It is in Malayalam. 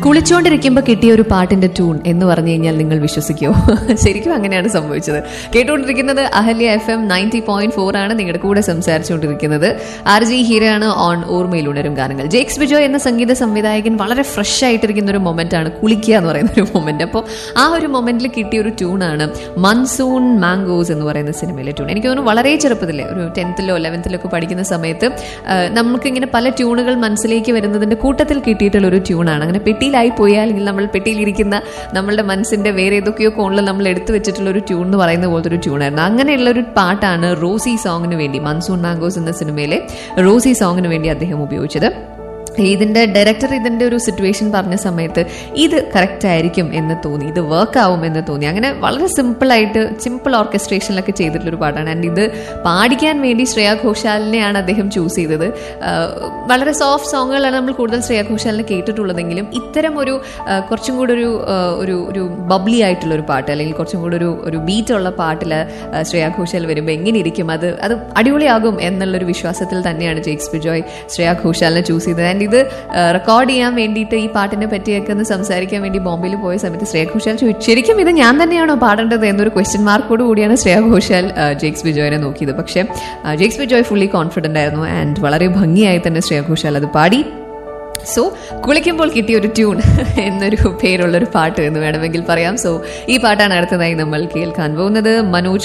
കുളിച്ചുകൊണ്ടിരിക്കുമ്പോൾ കിട്ടിയ ഒരു പാട്ടിന്റെ ട്യൂൺ എന്ന് പറഞ്ഞു കഴിഞ്ഞാൽ നിങ്ങൾ വിശ്വസിക്കുമോ ശരിക്കും അങ്ങനെയാണ് സംഭവിച്ചത് കേട്ടുകൊണ്ടിരിക്കുന്നത് Ahalya FM ninety point four ഫോർ ആണ് നിങ്ങളുടെ കൂടെ സംസാരിച്ചുകൊണ്ടിരിക്കുന്നത് ആർ ജി ഹീരയാണ് ഓൺ ഓർമ്മയിൽ ഉണരും ഗാനങ്ങൾ ജേക്സ് ബിജോ എന്ന സംഗീത സംവിധായകൻ വളരെ ഫ്രഷ് ആയിട്ടിരിക്കുന്ന ഒരു മൊമെന്റ് ആണ് കുളിക്കുക എന്ന് പറയുന്ന ഒരു മൊമെന്റ് അപ്പോൾ ആ ഒരു മൊമെന്റിൽ കിട്ടിയ ഒരു ട്യൂണാണ് മൺസൂൺ മാംഗോസ് എന്ന് പറയുന്ന സിനിമയിലെ ട്യൂൺ എനിക്ക് തോന്നുന്നു വളരെ ചെറുപ്പത്തിലെ ഒരു ടെൻത്തിലോ ലെവൻത്തിലോ ഒക്കെ പഠിക്കുന്ന സമയത്ത് ആ, നമുക്കിങ്ങനെ പല ട്യൂണുകൾ മനസ്സിലേക്ക് വരുന്നതിന്റെ കൂട്ടത്തിൽ കിട്ടിയിട്ടുള്ള ഒരു ട്യൂണാണ് അങ്ങനെ പെട്ടിയിലായി പോയാൽ അല്ലെങ്കിൽ നമ്മൾ പെട്ടിയിലിരിക്കുന്ന നമ്മളുടെ മനസ്സിന്റെ വേറെ ഏതൊക്കെയോ കോണിൽ നമ്മൾ എടുത്തു വെച്ചിട്ടുള്ള ഒരു ട്യൂൺ എന്ന് പറയുന്ന പോലത്തെ ഒരു ട്യൂണായിരുന്നു അങ്ങനെയുള്ള ഒരു പാട്ടാണ് റോസി സോങ്ങിന് വേണ്ടി മൺസൂൺ മാംഗോസ് എന്ന സിനിമയിലെ റോസി സോങ്ങിന് വേണ്ടി അദ്ദേഹം ഉപയോഗിച്ചത് ഇതിന്റെ ഡയറക്ടർ ഇതിന്റെ ഒരു സിറ്റുവേഷൻ പറഞ്ഞ സമയത്ത് ഇത് കറക്റ്റ് ആയിരിക്കും എന്ന് തോന്നി ഇത് വർക്ക് ആവും എന്ന് തോന്നി അങ്ങനെ വളരെ സിമ്പിൾ ആയിട്ട് സിമ്പിൾ ഓർക്കസ്ട്രേഷനിലൊക്കെ ചെയ്തിട്ടുള്ള ഒരു പാട്ടാണ് ആൻഡ് ഇത് പാടിക്കാൻ വേണ്ടി ശ്രേയ ഘോഷാലിനെയാണ് അദ്ദേഹം ചൂസ് ചെയ്തത് ആഹ് വളരെ സോഫ്റ്റ് സോങ്ങുകളാണ് നമ്മൾ കൂടുതൽ ശ്രേയ ഘോഷാലിനെ കേട്ടിട്ടുള്ളതെങ്കിലും ഇത്തരം ഒരു ആഹ് കുറച്ചും കൂടെ ഒരു ആഹ് ഒരു ഒരു ബബ്ലി ആയിട്ടുള്ള ഒരു പാട്ട് അല്ലെങ്കിൽ കുറച്ചും കൂടെ ഒരു ഒരു ബീറ്റ് ഉള്ള പാട്ടിൽ ശ്രേയ ഘോഷാൽ വരുമ്പോൾ എങ്ങനെ ഇരിക്കും അത് അത് അടിപൊളിയാകും എന്നുള്ളൊരു വിശ്വാസത്തിൽ തന്നെയാണ് ജെയ്ക്സ് ബിജോയ് ശ്രേയ ഘോഷാലിനെ ചൂസ് ചെയ്തത് ആൻഡ് ഇത് റെക്കോർഡ് ചെയ്യാൻ വേണ്ടിയിട്ട് ഈ പാട്ടിനെ പറ്റിയൊക്കെ ഒന്ന് സംസാരിക്കാൻ വേണ്ടി ബോംബെയിൽ പോയ സമയത്ത് ശ്രേയ ഘോഷാൽ ചോദിച്ചു ശരിക്കും ഇത് ഞാൻ തന്നെയാണോ പാടേണ്ടത് എന്നൊരു ക്വസ്റ്റ്യൻ മാർക്കോട് കൂടിയാണ് ശ്രേയ ഘോഷാൽ ആ, ജെയ്ക്സ് ബിജോയിനെ നോക്കിയത് പക്ഷേ ആ, ജെയ്ക്സ് ബിജോയ് ഫുള്ളി കോൺഫിഡന്റ് ആയിരുന്നു ആൻഡ് വളരെ ഭംഗിയായി തന്നെ ശ്രേയ ഘോഷാൽ അത് പാടി സോ കുളിക്കുമ്പോൾ കിട്ടിയ ഒരു ട്യൂൺ എന്നൊരു പേരുള്ള ഒരു പാട്ട് എന്ന് വേണമെങ്കിൽ പറയാം സോ ഈ പാട്ടാണ് അടുത്തതായി നമ്മൾ കേൾക്കാൻ പോകുന്നത് മനോജ്